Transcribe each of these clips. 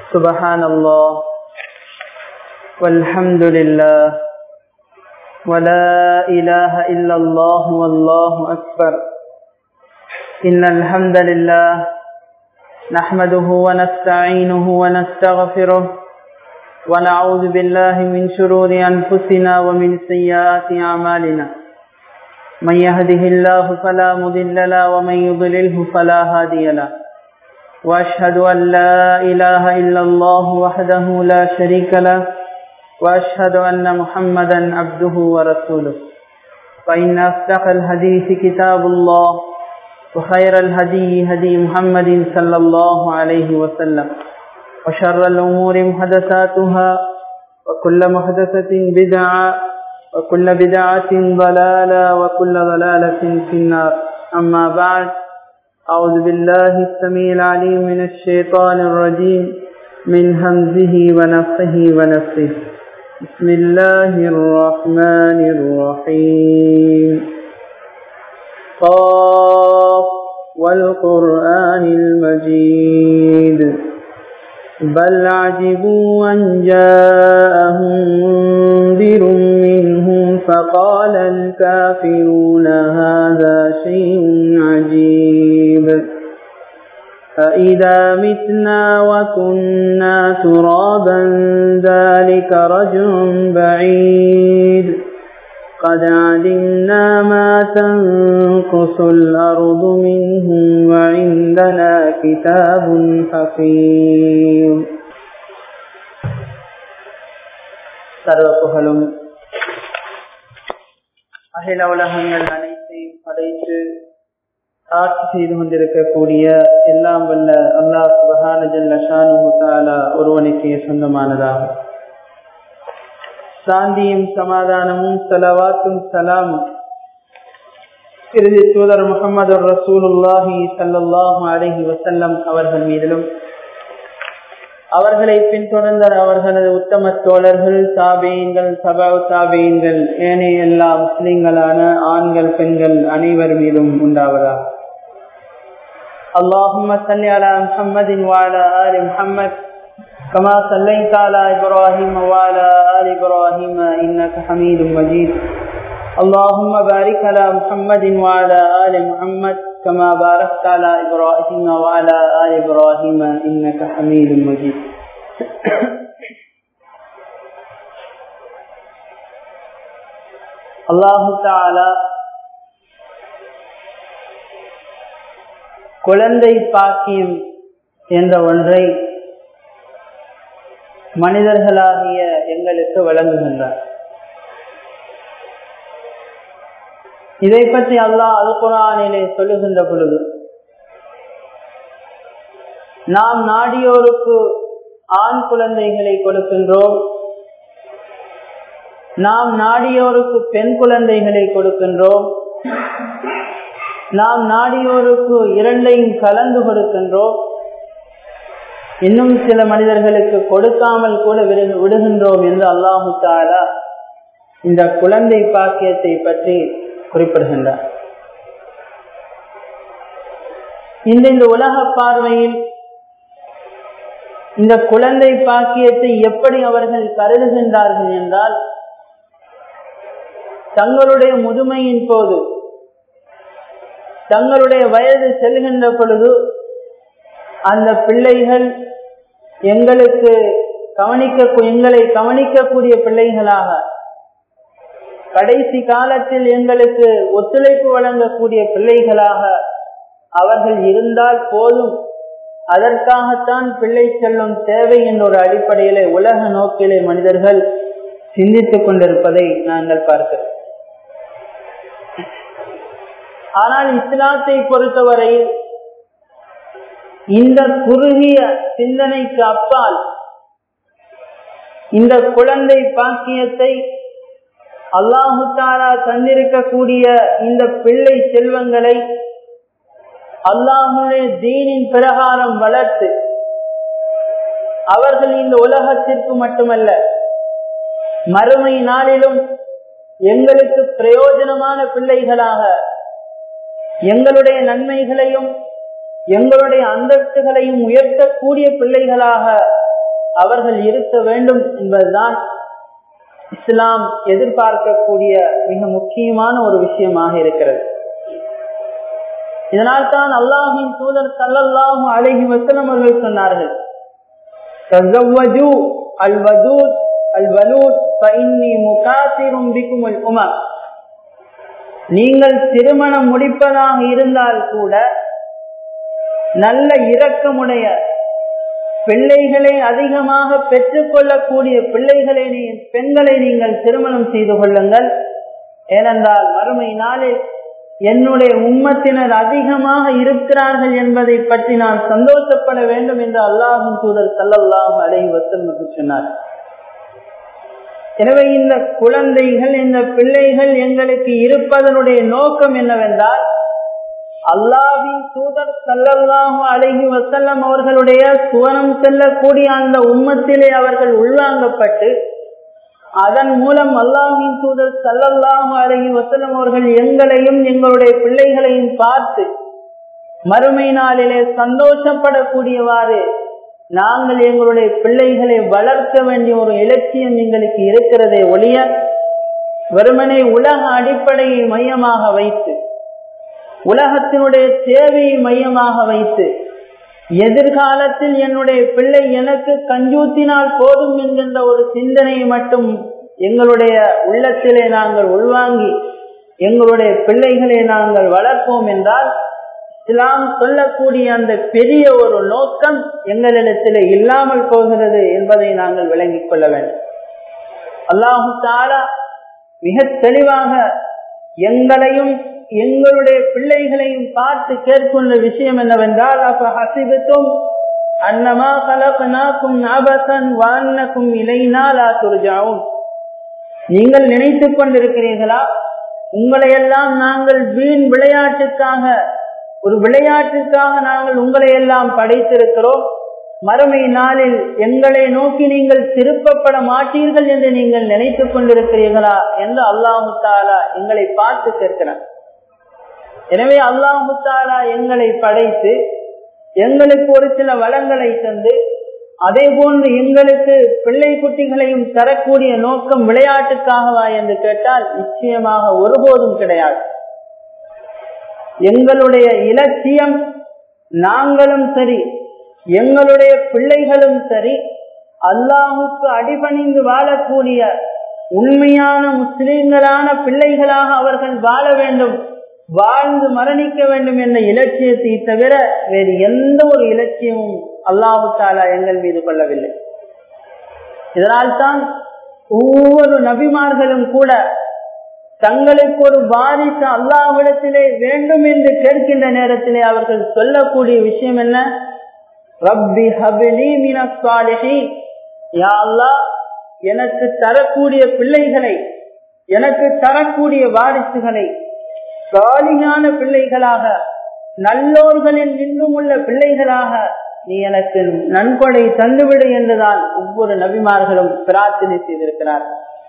سبحان الله والحمد لله ولا إله إلا الله والله أكبر إن الحمد لله نحمده ونستعينه ونستغفره ونعوذ بالله من شرور أنفسنا ومن سيئات أعمالنا من يهده الله فلا مضل له ومن يضلله فلا هادي له وأشهد أن لا إله إلا الله وحده لا شريك له وأشهد أن محمدا عبده ورسوله فإن أصدق الحديث كتاب الله وخير الهدي هدي محمد صلى الله عليه وسلم وشر الأمور محدثاتها وكل محدثة بدعة وكل بدعة ضلالة وكل ضلالة في النار أما بعد أعوذ بالله السميع العليم من الشيطان الرجيم من همزه ونفخه ونفسه بسم الله الرحمن الرحيم قاف والقرآن المجيد بل عجبوا أن جاءهم منذر منهم فقال الكافرون هذا شيء عجيب أإذا متنا وكنا ترابا ذلك رجع بعيد قد علمنا ما تنقص الأرض منهم وعندنا كتاب حفيظ சர்வ புகழும் அகில உலகங்கள் அனைத்தையும் படைத்து ஆட்சி செய்து கொண்டிருக்கக்கூடிய எல்லாம் வல்ல அல்லாஹ் சுபஹான ஜல்ல ஷானு தாலா ஒருவனுக்கே சொந்தமானதாகும் சாந்தியும் சமாதானமும் சலவாத்தும் சலாமும் இறுதி தூதர் முகமது ரசூலுல்லாஹி சல்லாஹு அலஹி வசல்லம் அவர்கள் மீதிலும் அவர்களை பின்தொடர்ந்த அவர்களது உத்தம தோழர்கள் தாபேயங்கள் சபா தாபேயங்கள் ஏனைய எல்லா முஸ்லிம்களான ஆண்கள் பெண்கள் அனைவர் மீதும் உண்டாவதா اللهم صل على محمد وعلى آل محمد كما صليت على إبراهيم وعلى آل إبراهيم إنك حميد مجيد اللهم بارك على محمد وعلى آل محمد كما باركت على إبراهيم وعلى آل إبراهيم إنك حميد مجيد அல்லாஹு தாலா குழந்தை பாக்கியம் என்ற ஒன்றை மனிதர்களாகிய எங்களுக்கு வழங்குகின்றார் இதை பற்றி அல்லாஹ் அல் குரானிலே சொல்லுகின்ற பொழுது நாம் நாடியோருக்கு ஆண் குழந்தைகளை கொடுக்கின்றோம் நாம் நாடியோருக்கு பெண் குழந்தைகளை கொடுக்கின்றோம் நாம் நாடியோருக்கு இரண்டையும் கலந்து கொடுக்கின்றோம் இன்னும் சில மனிதர்களுக்கு கொடுக்காமல் கூட விடுகின்றோம் என்று அல்லாஹு தாலா இந்த குழந்தை பாக்கியத்தை பற்றி குறிப்பிடுகின்றார் இந்த இந்த உலக பார்வையில் இந்த குழந்தை பாக்கியத்தை எப்படி அவர்கள் கருதுகின்றார்கள் என்றால் தங்களுடைய முதுமையின் போது தங்களுடைய வயது செல்கின்ற பொழுது அந்த பிள்ளைகள் எங்களுக்கு கவனிக்க எங்களை கவனிக்கக்கூடிய பிள்ளைகளாக கடைசி காலத்தில் எங்களுக்கு ஒத்துழைப்பு வழங்கக்கூடிய பிள்ளைகளாக அவர்கள் இருந்தால் போதும் அதற்காகத்தான் பிள்ளை செல்லும் தேவை என்ற ஒரு அடிப்படையிலே உலக நோக்கிலே மனிதர்கள் சிந்தித்துக் கொண்டிருப்பதை நாங்கள் பார்க்கிறோம் ஆனால் இஸ்லாத்தை பொறுத்தவரையில் இந்த குறுகிய சிந்தனைக்கு அப்பால் இந்த குழந்தை பாக்கியத்தை அல்லாஹு தாலா தந்திருக்கக்கூடிய இந்த பிள்ளை செல்வங்களை அல்லாஹுடைய தீனின் பிரகாரம் வளர்த்து அவர்கள் இந்த உலகத்திற்கு மட்டுமல்ல மறுமை நாளிலும் எங்களுக்கு பிரயோஜனமான பிள்ளைகளாக எங்களுடைய நன்மைகளையும் எங்களுடைய அந்தஸ்துகளையும் உயர்த்தக்கூடிய பிள்ளைகளாக அவர்கள் இருக்க வேண்டும் என்பதுதான் இஸ்லாம் எதிர்பார்க்கக்கூடிய மிக முக்கியமான ஒரு விஷயமாக இருக்கிறது இதனால் தான் அல்லாஹின் தூதர் சல்லல்லாஹு அழகி வசனம் அவர்கள் சொன்னார்கள் அல்வதூத் அல்வலூத் முகாசிரும் பிக்கும் உமர் நீங்கள் திருமணம் முடிப்பதாக இருந்தால் கூட நல்ல இரக்கமுடைய பிள்ளைகளை அதிகமாக பெற்றுக்கொள்ளக்கூடிய பிள்ளைகளை பெண்களை நீங்கள் திருமணம் செய்து கொள்ளுங்கள் ஏனென்றால் மறுமை நாளில் என்னுடைய உம்மத்தினர் அதிகமாக இருக்கிறார்கள் என்பதை பற்றி நான் சந்தோஷப்பட வேண்டும் என்று அல்லாஹும் தூதர் சல்லல்லாஹு அலைஹி வசல்லம் சொன்னார் எனவே இந்த குழந்தைகள் இந்த பிள்ளைகள் எங்களுக்கு இருப்பதனுடைய நோக்கம் என்னவென்றால் அல்லாவின் தூதர் சல்லல்லாஹு அழகி வசல்லம் அவர்களுடைய சுவனம் செல்லக்கூடிய அந்த உம்மத்திலே அவர்கள் உள்வாங்கப்பட்டு அதன் மூலம் அல்லாஹின் தூதர் சல்லல்லாஹு அழகி வசல்லம் அவர்கள் எங்களையும் எங்களுடைய பிள்ளைகளையும் பார்த்து மறுமை நாளிலே சந்தோஷப்படக்கூடியவாறு நாங்கள் எங்களுடைய பிள்ளைகளை வளர்க்க வேண்டிய ஒரு இலட்சியம் எங்களுக்கு இருக்கிறதே ஒழிய வெறுமனை உலக அடிப்படையை மையமாக வைத்து உலகத்தினுடைய தேவையை மையமாக வைத்து எதிர்காலத்தில் என்னுடைய பிள்ளை எனக்கு கஞ்சூத்தினால் போதும் என்கின்ற ஒரு சிந்தனையை மட்டும் எங்களுடைய உள்ளத்திலே நாங்கள் உள்வாங்கி எங்களுடைய பிள்ளைகளை நாங்கள் வளர்ப்போம் என்றால் இஸ்லாம் சொல்லக்கூடிய அந்த பெரிய ஒரு நோக்கம் எங்களிடத்தில் இல்லாமல் போகிறது என்பதை நாங்கள் விளங்கிக் கொள்ள வேண்டும் அல்லாஹு தாலா மிக தெளிவாக எங்களையும் எங்களுடைய பிள்ளைகளையும் பார்த்து கேட்கின்ற விஷயம் என்னவென்றால் அப்ப ஹசிபத்தும் அன்னமா கலகனாக்கும் நாபசன் வான்னக்கும் இலைனாலா துர்ஜாவும் நீங்கள் நினைத்துக் கொண்டிருக்கிறீர்களா உங்களை எல்லாம் நாங்கள் வீண் விளையாட்டுக்காக ஒரு விளையாட்டுக்காக நாங்கள் உங்களை எல்லாம் படைத்திருக்கிறோம் மறுமை நாளில் எங்களை நோக்கி நீங்கள் திருப்பப்பட மாட்டீர்கள் என்று நீங்கள் நினைத்துக் கொண்டிருக்கிறீர்களா என்று அல்லாஹு தாலா எங்களை பார்த்து கேட்கிறார் எனவே அல்லாஹு தாலா எங்களை படைத்து எங்களுக்கு ஒரு சில வளங்களை தந்து அதே போன்று எங்களுக்கு பிள்ளை குட்டிகளையும் தரக்கூடிய நோக்கம் விளையாட்டுக்காகவா என்று கேட்டால் நிச்சயமாக ஒருபோதும் கிடையாது எங்களுடைய இலட்சியம் நாங்களும் சரி எங்களுடைய பிள்ளைகளும் சரி அல்லாஹுக்கு அடிபணிந்து வாழக்கூடிய உண்மையான முஸ்லிம்களான பிள்ளைகளாக அவர்கள் வாழ வேண்டும் வாழ்ந்து மரணிக்க வேண்டும் என்ற இலட்சியத்தை தவிர வேறு எந்த ஒரு இலட்சியமும் அல்லாஹு தாலா எங்கள் மீது கொள்ளவில்லை இதனால்தான் ஒவ்வொரு நபிமார்களும் கூட தங்களுக்கு ஒரு வாரிசு அல்லாவிடத்திலே வேண்டும் என்று கேட்கின்ற நேரத்திலே அவர்கள் சொல்லக்கூடிய விஷயம் என்ன ரப்பி ஹபிலி மினி யா அல்லா எனக்கு தரக்கூடிய பிள்ளைகளை எனக்கு தரக்கூடிய வாரிசுகளை சாலியான பிள்ளைகளாக நல்லோர்களில் இன்னும் உள்ள பிள்ளைகளாக நீ எனக்கு நன்கொடை தந்துவிடு என்றுதான் ஒவ்வொரு நபிமார்களும் பிரார்த்தனை செய்திருக்கிறார்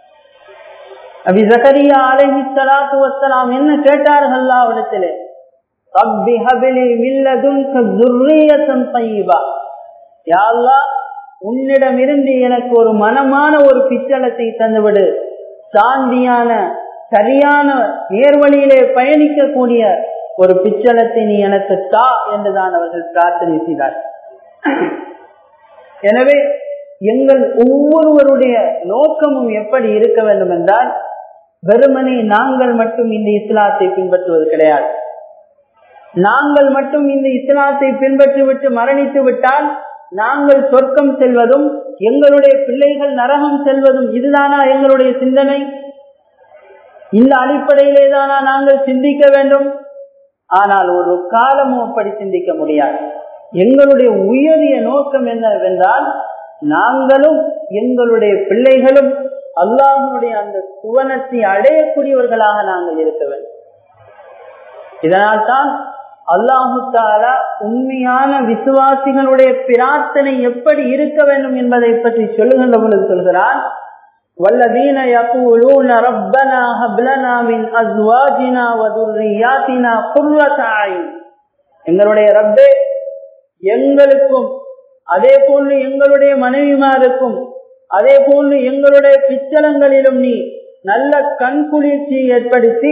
அபி ஜக்கரியா அலைஹி ஸலாத்து வஸ்ஸலாம் என்ன கேட்டார்கள் அல்லாஹ்விடத்திலே ரப்பி ஹபிலி மில்லதுன்க ذُرِّيَّةً طَيِّبَةً யா அல்லாஹ் உன்னிடம் இருந்து எனக்கு ஒரு மனமான ஒரு பிச்சலத்தை தந்துவிடு சாந்தியான சரியான நேர்வழியிலே பயணிக்கக்கூடிய ஒரு பிச்சலத்தை நீ எனக்கு தா என்றுதான் அவர்கள் பிரார்த்தனை செய்தார் எனவே எங்கள் ஒவ்வொருவருடைய நோக்கமும் எப்படி இருக்க வேண்டும் என்றால் வெறுமனே நாங்கள் மட்டும் இந்த இஸ்லாத்தை பின்பற்றுவது கிடையாது நாங்கள் மட்டும் இந்த இஸ்லாத்தை பின்பற்றி விட்டு மரணித்து விட்டால் நாங்கள் சொர்க்கம் செல்வதும் எங்களுடைய பிள்ளைகள் நரகம் செல்வதும் இதுதானா எங்களுடைய சிந்தனை இந்த அடிப்படையிலே தானா நாங்கள் சிந்திக்க வேண்டும் ஆனால் ஒரு காலமும் அப்படி சிந்திக்க முடியாது எங்களுடைய உயரிய நோக்கம் என்னவென்றால் நாங்களும் எங்களுடைய பிள்ளைகளும் அல்லாஹனுடைய அந்த சுவனத்தை அடையக்கூடியவர்களாக நாங்கள் இருக்க வேண்டும் இதனால் தான் அல்லாஹு தாலா உண்மையான விசுவாசிகளுடைய பிரார்த்தனை எப்படி இருக்க வேண்டும் என்பதை பற்றி சொல்லுகின்ற பொழுது சொல்கிறான் والذين يقولون ربنا هب لنا من ازواجنا وذرياتنا قرة اعين எங்களுடைய ரப்பே எங்களுக்கும் அதே போன்று எங்களுடைய மனைவிமாருக்கும் அதே போன்று எங்களுடைய பிச்சலங்களிலும் நீ நல்ல கண்குளிர்ச்சி ஏற்படுத்தி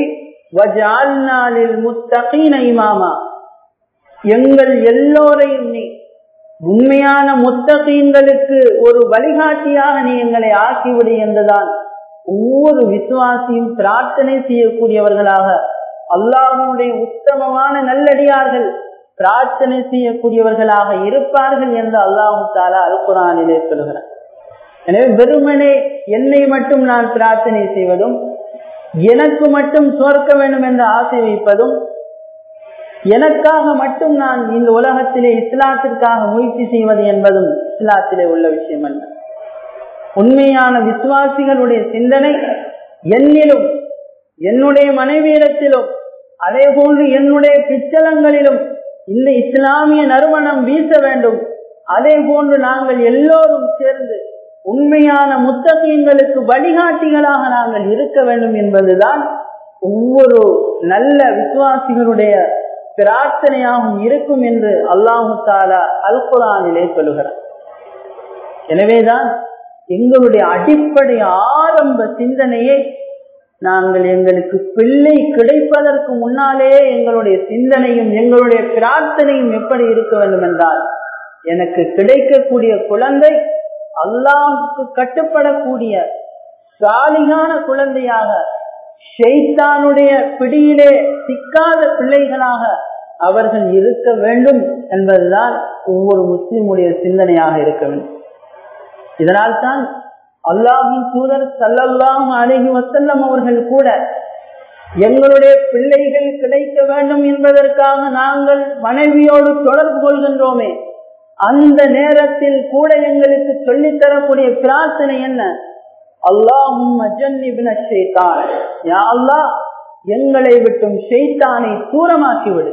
முத்தகீன இமாமா எங்கள் எல்லோரையும் நீ உண்மையான முத்தகீன்களுக்கு ஒரு வழிகாட்டியாக நீ எங்களை ஆக்கிவிடு என்றுதான் ஒவ்வொரு விசுவாசியும் பிரார்த்தனை செய்யக்கூடியவர்களாக அல்லாஹனுடைய உத்தமமான நல்லடியார்கள் பிரார்த்தனை செய்யக்கூடியவர்களாக இருப்பார்கள் என்று அல்லாஹு தாலா அல்குரானிலே சொல்கிறார் எனவே வெறுமனே என்னை மட்டும் நான் பிரார்த்தனை செய்வதும் எனக்கு மட்டும் சுவர்க்க வேண்டும் என்று ஆசை வைப்பதும் எனக்காக மட்டும் நான் இந்த உலகத்திலே இஸ்லாத்திற்காக முயற்சி செய்வது என்பதும் இஸ்லாத்திலே உள்ள விஷயம் அல்ல உண்மையான விசுவாசிகளுடைய சிந்தனை என்னிலும் என்னுடைய மனைவியிடத்திலும் அதே போன்று என்னுடைய பிச்சலங்களிலும் இந்த இஸ்லாமிய நறுமணம் வீச வேண்டும் அதே போன்று நாங்கள் எல்லோரும் சேர்ந்து உண்மையான முத்தகீன்களுக்கு வழிகாட்டிகளாக நாங்கள் இருக்க வேண்டும் என்பதுதான் ஒவ்வொரு நல்ல விசுவாசிகளுடைய பிரார்த்தனையாகவும் இருக்கும் என்று அல்லாஹு தாலா அல் குரானிலே சொல்லுகிறார் எனவேதான் எங்களுடைய அடிப்படை ஆரம்ப சிந்தனையை நாங்கள் எங்களுக்கு பிள்ளை கிடைப்பதற்கு முன்னாலே எங்களுடைய சிந்தனையும் எங்களுடைய பிரார்த்தனையும் எப்படி இருக்க வேண்டும் என்றால் எனக்கு கிடைக்கக்கூடிய குழந்தை அல்லாவுக்கு கட்டுப்படக்கூடிய சாலிகான குழந்தையாக ஷெய்தானுடைய பிடியிலே சிக்காத பிள்ளைகளாக அவர்கள் இருக்க வேண்டும் என்பதுதான் ஒவ்வொரு முஸ்லிமுடைய சிந்தனையாக இருக்க வேண்டும் இதனால் தான் அல்லாஹின் தூதர் சல்லல்லாஹ் அலஹி வசல்லம் அவர்கள் கூட எங்களுடைய பிள்ளைகள் கிடைக்க வேண்டும் என்பதற்காக நாங்கள் மனைவியோடு தொடர்பு கொள்கின்றோமே அந்த நேரத்தில் கூட எங்களுக்கு சொல்லித்தரக்கூடிய பிரார்த்தனை என்ன அல்லாஹும் எங்களை விட்டும் ஷெய்தானை தூரமாக்கிவிடு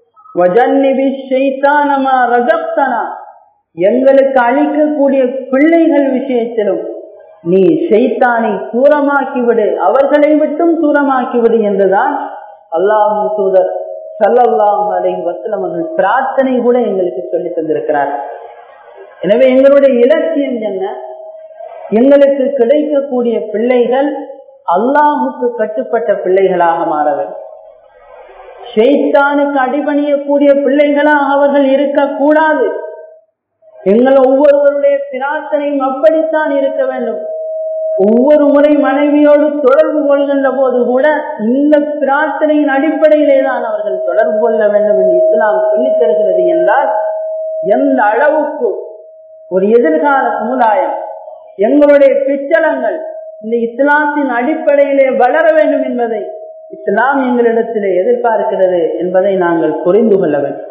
எங்களுக்கு அளிக்கக்கூடிய பிள்ளைகள் விஷயத்திலும் நீ ஷெய்தானை தூரமாக்கிவிடு அவர்களை விட்டும் தூரமாக்கிவிடு என்றுதான் அல்லாஹும் தூதர் சல்லல்லாஹ் அலை வசலம் அவர்கள் பிரார்த்தனை கூட எங்களுக்கு சொல்லி தந்திருக்கிறார் எனவே எங்களுடைய இலட்சியம் என்ன எங்களுக்கு கிடைக்கக்கூடிய பிள்ளைகள் அல்லாஹுக்கு கட்டுப்பட்ட பிள்ளைகளாக மாற வேண்டும் ஷெய்தானுக்கு அடிபணியக்கூடிய பிள்ளைகளாக அவர்கள் இருக்கக்கூடாது எங்கள் ஒவ்வொருவருடைய பிரார்த்தனையும் அப்படித்தான் இருக்க வேண்டும் ஒவ்வொரு முறை மனைவியோடு தொடர்பு கொள்கின்ற போது கூட இந்த பிரார்த்தனையின் அடிப்படையிலே தான் அவர்கள் தொடர்பு கொள்ள வேண்டும் என்று இஸ்லாம் சொல்லித் தருகிறது என்றால் எந்த அளவுக்கு ஒரு எதிர்கால சமுதாயம் எங்களுடைய பிச்சலங்கள் இந்த இஸ்லாத்தின் அடிப்படையிலே வளர வேண்டும் என்பதை இஸ்லாம் எங்களிடத்திலே எதிர்பார்க்கிறது என்பதை நாங்கள் புரிந்து கொள்ள வேண்டும்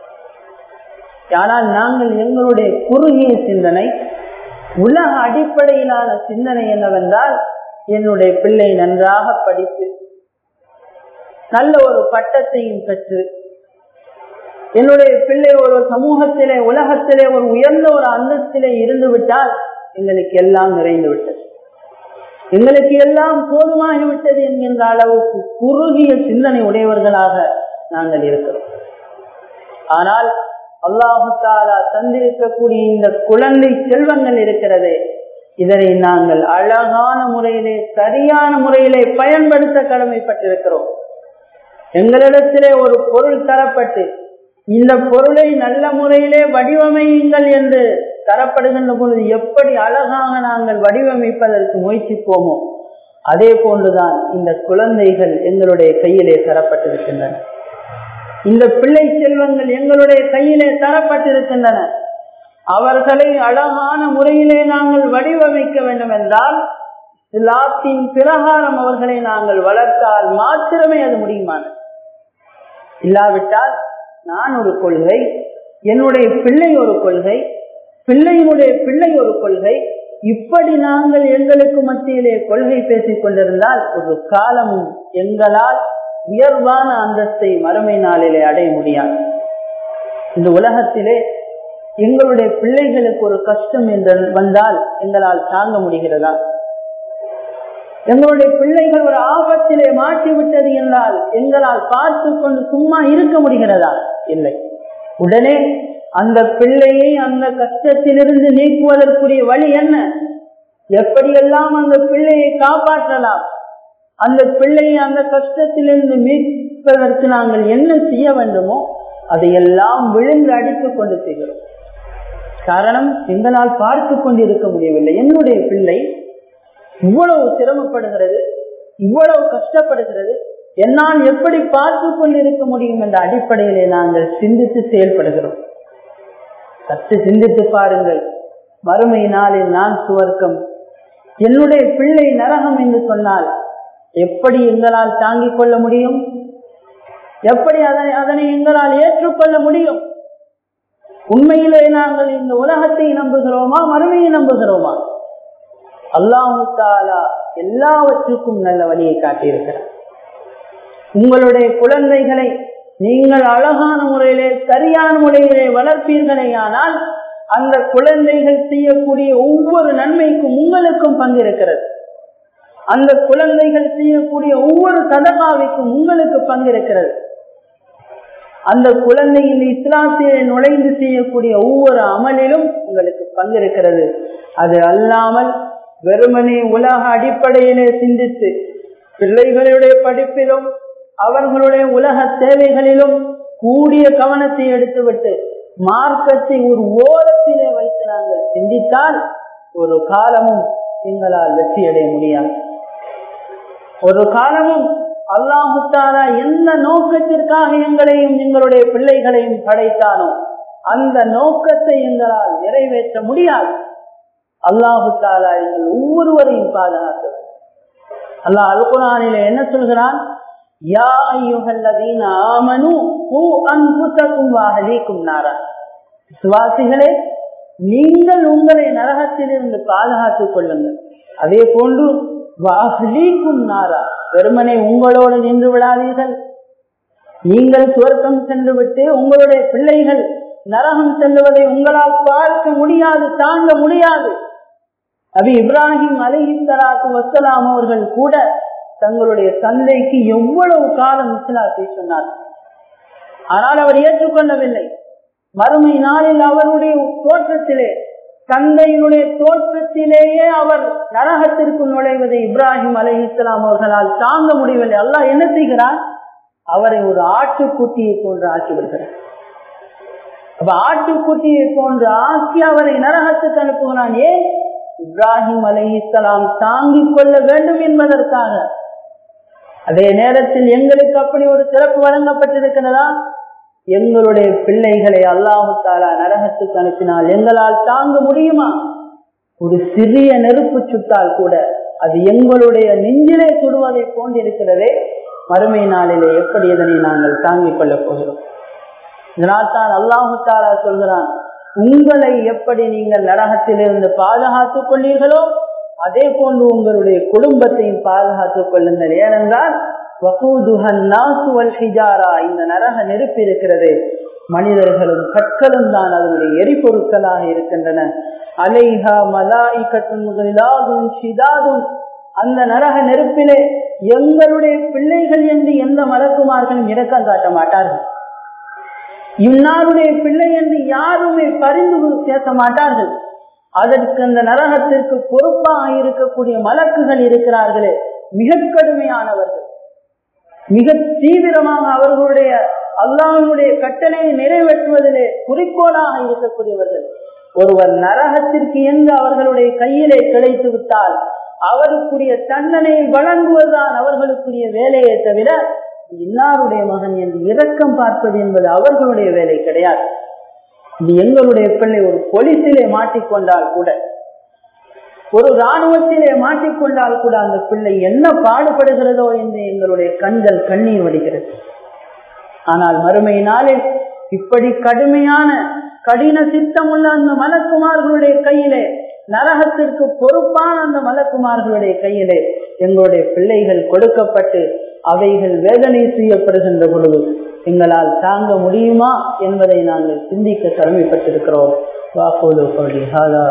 ஆனால் நாங்கள் எங்களுடைய குறுகிய சிந்தனை உலக அடிப்படையிலான சிந்தனை என்னவென்றால் என்னுடைய பிள்ளை நன்றாக படித்து நல்ல ஒரு பட்டத்தையும் பெற்று என்னுடைய பிள்ளை ஒரு சமூகத்திலே உலகத்திலே ஒரு உயர்ந்த ஒரு அந்தஸ்திலே இருந்து விட்டால் எங்களுக்கு எல்லாம் நிறைந்து விட்டது எங்களுக்கு எல்லாம் போதுமாகிவிட்டது என்கின்ற அளவுக்கு குறுகிய சிந்தனை உடையவர்களாக நாங்கள் இருக்கிறோம் ஆனால் அல்லாஹாலா தந்திருக்கக்கூடிய இந்த குழந்தை செல்வங்கள் இருக்கிறது இதனை நாங்கள் அழகான முறையிலே சரியான முறையிலே பயன்படுத்த கடமைப்பட்டிருக்கிறோம் எங்களிடத்திலே ஒரு பொருள் தரப்பட்டு இந்த பொருளை நல்ல முறையிலே வடிவமையுங்கள் என்று தரப்படுகின்ற பொழுது எப்படி அழகாக நாங்கள் வடிவமைப்பதற்கு முயற்சிப்போமோ அதே போன்றுதான் இந்த குழந்தைகள் எங்களுடைய கையிலே தரப்பட்டிருக்கின்றன இந்த பிள்ளை செல்வங்கள் எங்களுடைய கையிலே தரப்பட்டிருக்கின்றன அவர்களை அழகான முறையிலே நாங்கள் வடிவமைக்க வேண்டும் என்றால் இஸ்லாத்தின் பிரகாரம் அவர்களை நாங்கள் வளர்த்தால் மாத்திரமே அது முடியுமானது இல்லாவிட்டால் நான் ஒரு கொள்கை என்னுடைய பிள்ளை ஒரு கொள்கை பிள்ளையினுடைய பிள்ளை ஒரு கொள்கை இப்படி நாங்கள் எங்களுக்கு மத்தியிலே கொள்கை பேசிக் கொண்டிருந்தால் ஒரு காலமும் எங்களால் உயர்வான அந்தஸ்தை மறுமை நாளிலே அடைய முடியாது இந்த உலகத்திலே எங்களுடைய பிள்ளைகளுக்கு ஒரு கஷ்டம் என்று வந்தால் எங்களால் தாங்க முடிகிறதா எங்களுடைய பிள்ளைகள் ஒரு ஆபத்திலே மாற்றி விட்டது என்றால் எங்களால் பார்த்து கொண்டு சும்மா இருக்க முடிகிறதா இல்லை உடனே அந்த பிள்ளையை அந்த கஷ்டத்திலிருந்து நீக்குவதற்குரிய வழி என்ன எப்படியெல்லாம் அந்த பிள்ளையை காப்பாற்றலாம் அந்த பிள்ளையை அந்த கஷ்டத்திலிருந்து மீட்பதற்கு நாங்கள் என்ன செய்ய வேண்டுமோ அதையெல்லாம் விழுந்து அடித்துக் கொண்டு செய்கிறோம் காரணம் எங்களால் பார்த்து கொண்டிருக்க முடியவில்லை என்னுடைய பிள்ளை இவ்வளவு சிரமப்படுகிறது இவ்வளவு கஷ்டப்படுகிறது என்னால் எப்படி பார்த்து கொண்டிருக்க முடியும் என்ற அடிப்படையிலே நாங்கள் சிந்தித்து செயல்படுகிறோம் சற்று சிந்தித்து பாருங்கள் மறுமை நாளில் நான் சுவர்க்கம் என்னுடைய பிள்ளை நரகம் என்று சொன்னால் எப்படி எங்களால் தாங்கிக் கொள்ள முடியும் எப்படி அதனை அதனை எங்களால் ஏற்றுக்கொள்ள முடியும் உண்மையிலே நாங்கள் இந்த உலகத்தை நம்புகிறோமா மறுமையை நம்புகிறோமா அல்லாஹு தாலா எல்லாவற்றுக்கும் நல்ல வழியை காட்டியிருக்கிறார் உங்களுடைய குழந்தைகளை நீங்கள் அழகான முறையிலே சரியான முறையிலே வளர்ப்பீர்களே ஆனால் அந்த குழந்தைகள் செய்யக்கூடிய ஒவ்வொரு நன்மைக்கும் உங்களுக்கும் பங்கிருக்கிறது அந்த குழந்தைகள் செய்யக்கூடிய ஒவ்வொரு சதகாவிற்கும் உங்களுக்கு பங்கிருக்கிறது அந்த குழந்தையின் இஸ்லாத்திலே நுழைந்து செய்யக்கூடிய ஒவ்வொரு அமலிலும் உங்களுக்கு பங்கிருக்கிறது அது அல்லாமல் வெறுமனே உலக அடிப்படையிலே சிந்தித்து பிள்ளைகளுடைய படிப்பிலும் அவர்களுடைய உலக தேவைகளிலும் கூடிய கவனத்தை எடுத்துவிட்டு மார்க்கத்தை ஒரு ஓரத்திலே வைத்து நாங்கள் சிந்தித்தால் ஒரு காலமும் எங்களால் வெற்றி அடைய முடியாது ஒரு காலமும் அல்லாஹுத்தாரா எந்த நோக்கத்திற்காக எங்களையும் எங்களுடைய பிள்ளைகளையும் படைத்தானோ அந்த நோக்கத்தை எங்களால் நிறைவேற்ற முடியாது அல்லாஹு தாலா எங்கள் ஒவ்வொருவரையும் பாதுகாத்தவர் அல்லாஹ் அல்குரானில என்ன சொல்கிறான் யா ஐயுகல்லதீன ஆமனு ஹூ அன்புத்தக்கும் வாகலீக்கும் நாரா சுவாசிகளே நீங்கள் உங்களை நரகத்திலிருந்து பாதுகாத்துக் கொள்ளுங்கள் அதே போன்று வாகலீக்கும் நாரா வெறுமனை உங்களோடு நின்று விடாதீர்கள் நீங்கள் சுவர்க்கம் சென்று விட்டு உங்களுடைய பிள்ளைகள் நரகம் செல்லுவதை உங்களால் பார்க்க முடியாது தாங்க முடியாது அபி இப்ராஹிம் அலஹி சலாத்து வசலாம் அவர்கள் கூட தங்களுடைய தந்தைக்கு எவ்வளவு காலம் இஸ்லாத்தை சொன்னார் ஆனால் அவர் ஏற்றுக்கொள்ளவில்லை மறுமை நாளில் அவருடைய தோற்றத்திலே தந்தையினுடைய தோற்றத்திலேயே அவர் நரகத்திற்கு நுழைவதை இப்ராஹிம் அலி இஸ்லாம் அவர்களால் தாங்க முடியவில்லை அல்லாஹ் என்ன செய்கிறார் அவரை ஒரு ஆட்டுக்குட்டியை போன்று ஆக்கி விடுகிறார் அப்ப ஆட்டுக்குட்டியை போன்று ஆக்கி அவரை நரகத்துக்கு அனுப்புகிறான் ஏன் இப்ராஹிம் அலி இஸ்லாம் தாங்கிக் கொள்ள வேண்டும் என்பதற்காக அதே நேரத்தில் எங்களுக்கு அப்படி ஒரு சிறப்பு வழங்கப்பட்டிருக்கிறதா எங்களுடைய பிள்ளைகளை அல்லாஹு தாலா நரகத்துக்கு அனுப்பினால் எங்களால் தாங்க முடியுமா ஒரு சிறிய நெருப்பு சுட்டால் கூட அது எங்களுடைய நெஞ்சிலே சுடுவதை போன்றிருக்கிறதே மறுமை நாளிலே எப்படி இதனை நாங்கள் தாங்கிக் கொள்ளப் போகிறோம் இதனால் தான் அல்லாஹு தாலா சொல்கிறான் உங்களை எப்படி நீங்கள் நரகத்திலிருந்து பாதுகாத்துக் கொள்ளீர்களோ அதே போன்று உங்களுடைய குடும்பத்தையும் பாதுகாத்துக் கொள்ளுங்கள் ஏனென்றால் இந்த நரக நெருப்பு இருக்கிறது மனிதர்களும் கற்களும் தான் அதனுடைய எரிபொருட்களாக இருக்கின்றன அலைஹா மலாய்கத்தும் சிதாதும் அந்த நரக நெருப்பிலே எங்களுடைய பிள்ளைகள் என்று எந்த மலக்குமார்களும் இறக்கம் காட்ட மாட்டார்கள் இன்னாருடைய பிள்ளை என்று யாருமே பரிந்து பேச மாட்டார்கள் அதற்கு அந்த நரகத்திற்கு பொறுப்பாக இருக்கக்கூடிய மலக்குகள் இருக்கிறார்களே மிக கடுமையானவர்கள் மிக தீவிரமாக அவர்களுடைய அல்லாஹனுடைய கட்டளையை நிறைவேற்றுவதிலே குறிக்கோளாக இருக்கக்கூடியவர்கள் ஒருவர் நரகத்திற்கு என்று அவர்களுடைய கையிலே கிடைத்து விட்டால் அவருக்குரிய தண்டனையை வழங்குவதுதான் அவர்களுக்குரிய வேலையை தவிர இன்னாருடைய மகன் என்று இரக்கம் பார்ப்பது என்பது அவர்களுடைய வேலை கிடையாது இது எங்களுடைய பிள்ளை ஒரு பொலிசிலே மாட்டிக்கொண்டால் கூட ஒரு ராணுவத்திலே மாட்டிக்கொண்டால் கூட அந்த பிள்ளை என்ன பாடுபடுகிறதோ என்று எங்களுடைய கண்கள் கண்ணீர் வடிகிறது ஆனால் மறுமை நாளில் இப்படி கடுமையான கடின சித்தம் உள்ள அந்த மலக்குமார்களுடைய கையிலே நரகத்திற்கு பொறுப்பான அந்த மலக்குமார்களுடைய கையிலே எங்களுடைய பிள்ளைகள் கொடுக்கப்பட்டு அவைகள் வேதனை செய்யப்படுகின்ற பொழுது எங்களால் தாங்க முடியுமா என்பதை நாங்கள் சிந்திக்க கடமைப்பட்டிருக்கிறோம் வாக்கோலு பள்ளி ஹாலா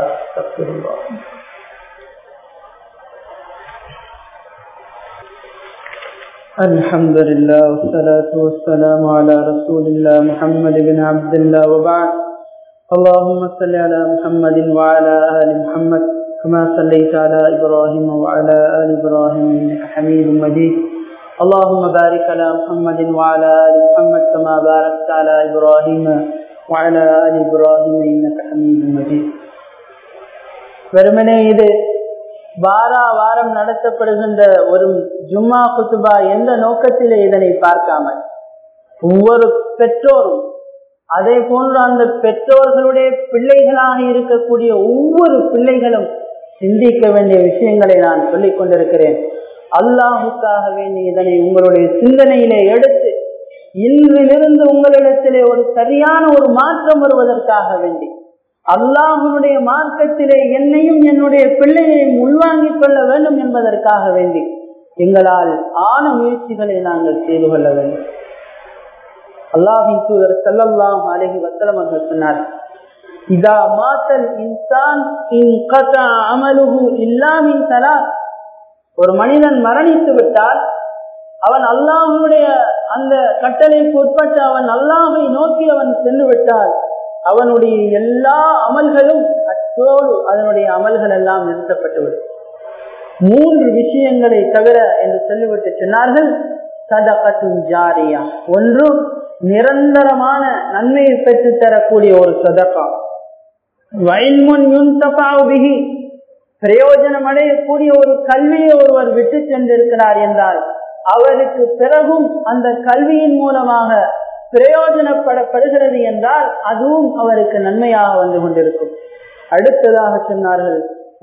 الحمد لله والصلاة والسلام على رسول الله محمد بن عبد الله وبعد اللهم صل على محمد وعلى آل محمد كما صليت على إبراهيم وعلى آل إبراهيم إنك حميد مجيد اللهم بارك على محمد وعلى آل محمد كما باركت على إبراهيم وعلى آل إبراهيم إنك حميد مجيد வெறுமனே இது வாரா வாரம் நடத்தப்படுகின்ற ஒரு ஜும்மா குத்துபா எந்த நோக்கத்திலே இதனை பார்க்காமல் ஒவ்வொரு பெற்றோரும் அதே போன்று அந்த பெற்றோர்களுடைய பிள்ளைகளாக இருக்கக்கூடிய ஒவ்வொரு பிள்ளைகளும் சிந்திக்க வேண்டிய விஷயங்களை நான் சொல்லிக் கொண்டிருக்கிறேன் அல்லாஹுக்காக வேண்டி இதனை உங்களுடைய சிந்தனையிலே எடுத்து இன்றிலிருந்து உங்களிடத்திலே ஒரு சரியான ஒரு மாற்றம் வருவதற்காக வேண்டி அல்லாஹனுடைய மார்க்கத்திலே என்னையும் என்னுடைய பிள்ளைகளையும் உள்வாங்கிக் கொள்ள வேண்டும் என்பதற்காக வேண்டி எங்களால் ஆன முயற்சிகளை நாங்கள் செய்து கொள்ள வேண்டும் அல்லாஹின் தூதர் செல்லல்லாம் அழகி வசலம் அவர்கள் சொன்னார் இதா மாத்தல் இன்சான் அமலுகு இல்லாமின் தலா ஒரு மனிதன் மரணித்து விட்டால் அவன் அல்லாஹனுடைய அந்த கட்டளைக்கு உட்பட்டு அவன் அல்லாஹை நோக்கி அவன் சென்று விட்டால் அவனுடைய எல்லா அமல்களும் அத்தோடு அதனுடைய அமல்கள் எல்லாம் நிறுத்தப்பட்டுவிடும் மூன்று விஷயங்களை தவிர என்று சொல்லிவிட்டு சொன்னார்கள் சதகத்தின் ஜாரியா ஒன்று நிரந்தரமான நன்மையை பெற்று தரக்கூடிய ஒரு சதகா வயன்முன் பிரயோஜனம் அடையக்கூடிய ஒரு கல்வியை ஒருவர் விட்டு சென்றிருக்கிறார் என்றால் அவருக்கு பிறகும் அந்த கல்வியின் மூலமாக பிரயோஜனப்படப்படுகிறது என்றால் அதுவும் அவருக்கு நன்மையாக வந்து கொண்டிருக்கும் அடுத்ததாக சொன்னார்கள்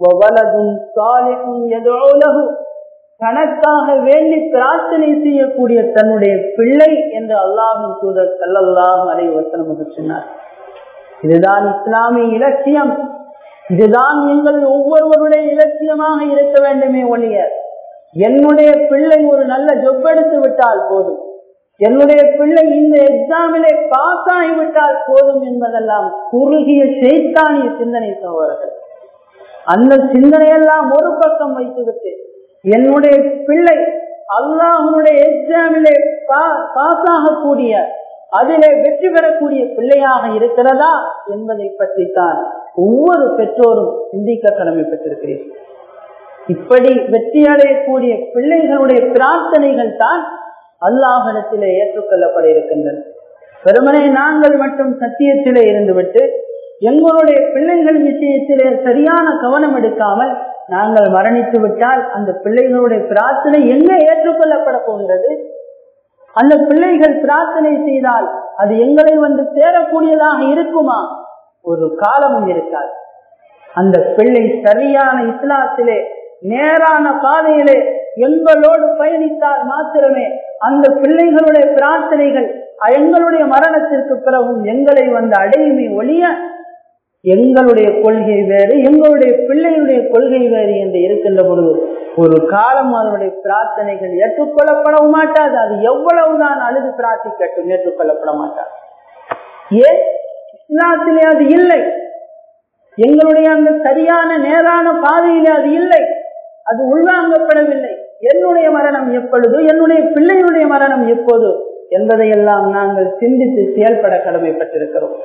தனக்காக வேண்டி பிரார்த்தனை செய்யக்கூடிய தன்னுடைய பிள்ளை என்று அல்லாஹின் தூதர் சல்லல்லாஹ் அலை வசனம் சொன்னார் இதுதான் இஸ்லாமிய இலட்சியம் இதுதான் எங்கள் ஒவ்வொருவருடைய இலட்சியமாக இருக்க வேண்டுமே ஒழிய என்னுடைய பிள்ளை ஒரு நல்ல ஜொப் எடுத்து விட்டால் போதும் என்னுடைய பிள்ளை இந்த எக்ஸாமிலே பாஸ் ஆகிவிட்டால் போதும் என்பதெல்லாம் குறுகிய செய்தானிய சிந்தனை சகோதரர்கள் அந்த சிந்தனையெல்லாம் ஒரு பக்கம் வைத்துவிட்டு என்னுடைய பிள்ளை அல்லாஹனுடைய எக்ஸாமிலே பாஸ் ஆகக்கூடிய அதிலே வெற்றி பெறக்கூடிய பிள்ளையாக இருக்கிறதா என்பதை பற்றி தான் ஒவ்வொரு பெற்றோரும் சிந்திக்க கடமைப்பட்டிருக்கிறீர்கள் இப்படி வெற்றி அடையக்கூடிய பிள்ளைகளுடைய பிரார்த்தனைகள் தான் அல்லாஹிடத்திலே ஏற்றுக்கொள்ளப்பட இருக்கின்றன வெறுமனே நாங்கள் மட்டும் சத்தியத்திலே இருந்துவிட்டு எங்களுடைய பிள்ளைகள் விஷயத்திலே சரியான கவனம் எடுக்காமல் நாங்கள் மரணித்து விட்டால் அந்த பிள்ளைகளுடைய பிரார்த்தனை எங்க ஏற்றுக்கொள்ளப்பட போகிறது அந்த பிள்ளைகள் பிரார்த்தனை செய்தால் அது எங்களை வந்து சேரக்கூடியதாக இருக்குமா ஒரு காலமும் இருக்காது அந்த பிள்ளை சரியான இஸ்லாத்திலே நேரான பாதையிலே எங்களோடு பயணித்தால் மாத்திரமே அந்த பிள்ளைகளுடைய பிரார்த்தனைகள் எங்களுடைய மரணத்திற்கு பிறகும் எங்களை வந்து அடையுமே ஒழிய எங்களுடைய கொள்கை வேறு எங்களுடைய பிள்ளைகளுடைய கொள்கை வேறு என்று இருக்கின்ற பொழுது ஒரு காலம் அதனுடைய பிரார்த்தனைகள் ஏற்றுக்கொள்ளப்படவும் மாட்டாது அது எவ்வளவுதான் அழுது பிரார்த்திக்கட்டும் ஏற்றுக்கொள்ளப்பட மாட்டாது ஏன் இஸ்லாத்திலே அது இல்லை எங்களுடைய அந்த சரியான நேரான பாதையிலே அது இல்லை அது உள்வாங்கப்படவில்லை என்னுடைய மரணம் எப்பொழுது என்னுடைய பிள்ளைகளுடைய மரணம் எப்போது என்பதையெல்லாம் நாங்கள் சிந்தித்து செயல்பட கடமைப்பட்டிருக்கிறோம்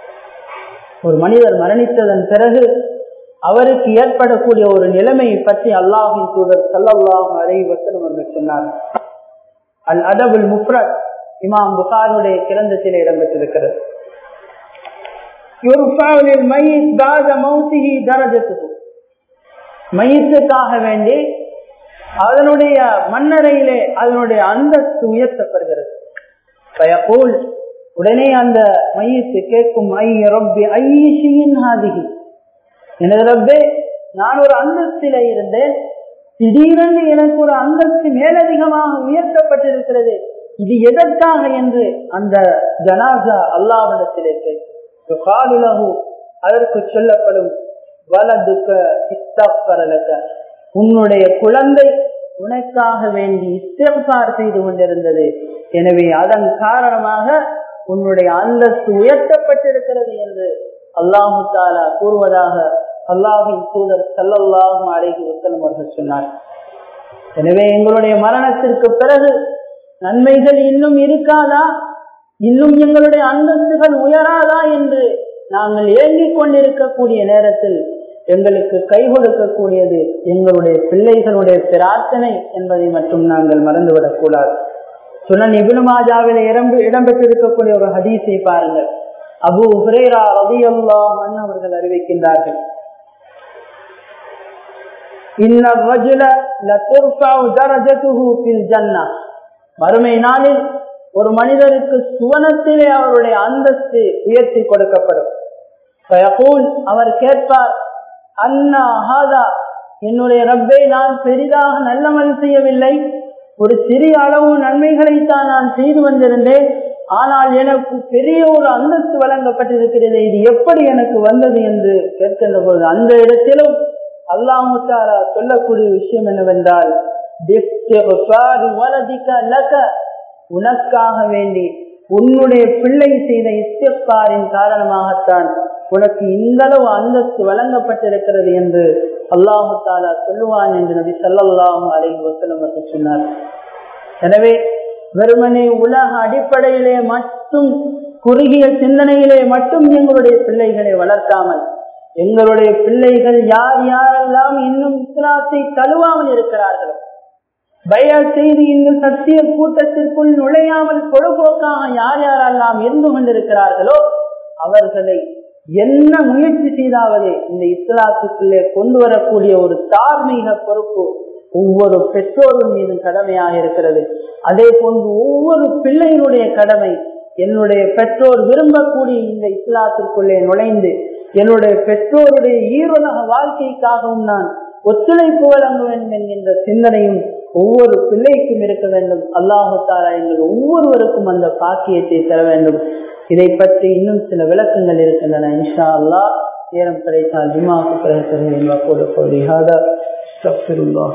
ஒரு மனிதர் மரணித்ததன் பிறகு அவருக்கு ஏற்படக்கூடிய ஒரு நிலைமையை பற்றி அல்லாஹின் தூதர் சல்லாஹும் அலை வசனம் என்று சொன்னார் அல் அதபுல் முஃப்ரத் இமாம் புகாருடைய கிரந்தத்தில் இடம்பெற்றிருக்கிறது மையத்துக்காக வேண்டி அதனுடைய மண்ணறையிலே அதனுடைய அந்தஸ்து உயர்த்தப்படுகிறது பயப்போல் உடனே அந்த மையத்து கேட்கும் ஐய ரப்பி ஐஷியின் ஹாதிகி எனது ரப்பே நான் ஒரு அந்தஸ்தில இருந்தேன் திடீரென்று எனக்கு ஒரு அந்தஸ்து மேலதிகமாக உயர்த்தப்பட்டிருக்கிறது இது எதற்காக என்று அந்த ஜனாசா அல்லாவிடத்திலே கேட்கு அதற்கு சொல்லப்படும் வலதுக்க இஸ்தப்பரலக்க உன்னுடைய குழந்தை உனக்காக வேண்டி இஸ்தம்பார் செய்து கொண்டிருந்தது எனவே அதன் காரணமாக உன்னுடைய அந்தஸ்து உயர்த்தப்பட்டிருக்கிறது என்று அல்லாஹு தாலா கூறுவதாக அல்லாஹின் தூதர் சல்லல்லாஹும் அழகி வசலம் அவர்கள் சொன்னார் எனவே எங்களுடைய மரணத்திற்கு பிறகு நன்மைகள் இன்னும் இருக்காதா இன்னும் எங்களுடைய அந்தஸ்துகள் உயராதா என்று நாங்கள் ஏங்கிக் கொண்டிருக்கக்கூடிய நேரத்தில் எங்களுக்கு கை கொடுக்கக்கூடியது எங்களுடைய பிள்ளைகளுடைய பிரார்த்தனை என்பதை மட்டும் நாங்கள் மறந்துவிடக் கூடாது சுனன் இபுனுமாஜாவில் இடம்பெ இடம்பெற்றிருக்கக்கூடிய ஒரு ஹதீஸை பாருங்கள் அபு ஹுரேரா ரவி அல்லாஹன் அவர்கள் அறிவிக்கின்றார்கள் மறுமை நாளில் ஒரு மனிதருக்கு சுவனத்திலே அவருடைய அந்தஸ்து உயர்த்தி கொடுக்கப்படும் அவர் கேட்பார் அண்ணா ஹாதா என்னுடைய ரப்பை நான் பெரிதாக நல்லமல் செய்யவில்லை ஒரு சிறிய அளவு நன்மைகளை தான் நான் செய்து வந்திருந்தேன் ஆனால் எனக்கு பெரிய ஒரு அந்தஸ்து வழங்கப்பட்டிருக்கிறது இது எப்படி எனக்கு வந்தது என்று கேட்கின்ற போது அந்த இடத்திலும் அல்லாமுத்தாரா சொல்லக்கூடிய விஷயம் என்னவென்றால் உனக்காக வேண்டி உன்னுடைய பிள்ளை செய்த இஸ்திஃபாரின் காரணமாகத்தான் உனக்கு இந்த அளவு அந்தஸ்து வழங்கப்பட்டிருக்கிறது என்று அல்லாஹு தாலா சொல்லுவான் என்று நபி சல்லாஹும் அலைஹி வசலம் சொன்னார் எனவே வெறுமனே உலக அடிப்படையிலே மட்டும் குறுகிய சிந்தனையிலே மட்டும் எங்களுடைய பிள்ளைகளை வளர்க்காமல் எங்களுடைய பிள்ளைகள் யார் யாரெல்லாம் இன்னும் இஸ்லாத்தை தழுவாமல் இருக்கிறார்களோ பய செய்து இந்த சத்திய கூட்டத்திற்குள் நுழையாமல் பொழுபோக்காக யார் யாரெல்லாம் இருந்து கொண்டிருக்கிறார்களோ அவர்களை என்ன முயற்சி செய்தாவது இந்த இஸ்லாத்துக்குள்ளே கொண்டு வரக்கூடிய ஒரு தார்மீக பொறுப்பு ஒவ்வொரு பெற்றோரும் மீது கடமையாக இருக்கிறது அதே போன்று ஒவ்வொரு பிள்ளையினுடைய கடமை என்னுடைய பெற்றோர் விரும்பக்கூடிய இந்த இஸ்லாத்திற்குள்ளே நுழைந்து என்னுடைய பெற்றோருடைய ஈருலக வாழ்க்கைக்காகவும் நான் ஒத்துழைப்பு வழங்க வேண்டும் என்கின்ற சிந்தனையும் ஒவ்வொரு பிள்ளைக்கும் இருக்க வேண்டும் அல்லாஹு தாரா எங்கள் ஒவ்வொருவருக்கும் அந்த பாக்கியத்தை தர வேண்டும் இதை பற்றி இன்னும் சில விளக்கங்கள் இருக்கின்றன இன்ஷா அல்லா நேரம் கிடைத்தால் ஜுமாவுக்கு பிறகு தருவேன் கூட கோரி ஹாதா அஸ்தக்ஃபிருல்லாஹ்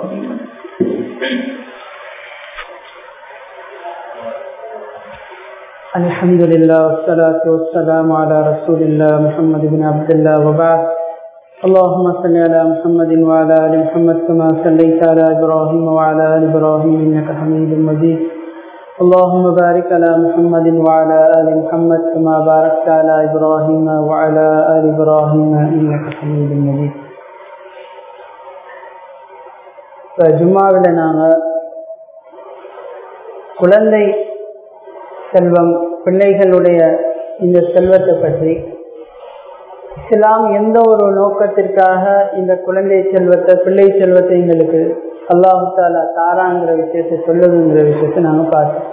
الحمد لله والصلاة والسلام على رسول الله محمد بن عبد الله وبعد اللهم صل على محمد وعلى ال محمد كما صليت على ابراهيم وعلى ال ابراهيم انك حميد مجيد اللهم بارك على محمد وعلى ال محمد كما باركت على ابراهيم وعلى ال ابراهيم انك حميد مجيد ஜும்மாவில் நாங்கள் குழந்தை செல்வம் பிள்ளைகளுடைய இந்த செல்வத்தை பற்றி இஸ்லாம் எந்த ஒரு நோக்கத்திற்காக இந்த குழந்தை செல்வத்தை பிள்ளை செல்வத்தை எங்களுக்கு அல்லாஹு தாலா தாராங்கிற விஷயத்தை சொல்லுதுங்கிற விஷயத்தை நாங்கள் பார்த்தோம்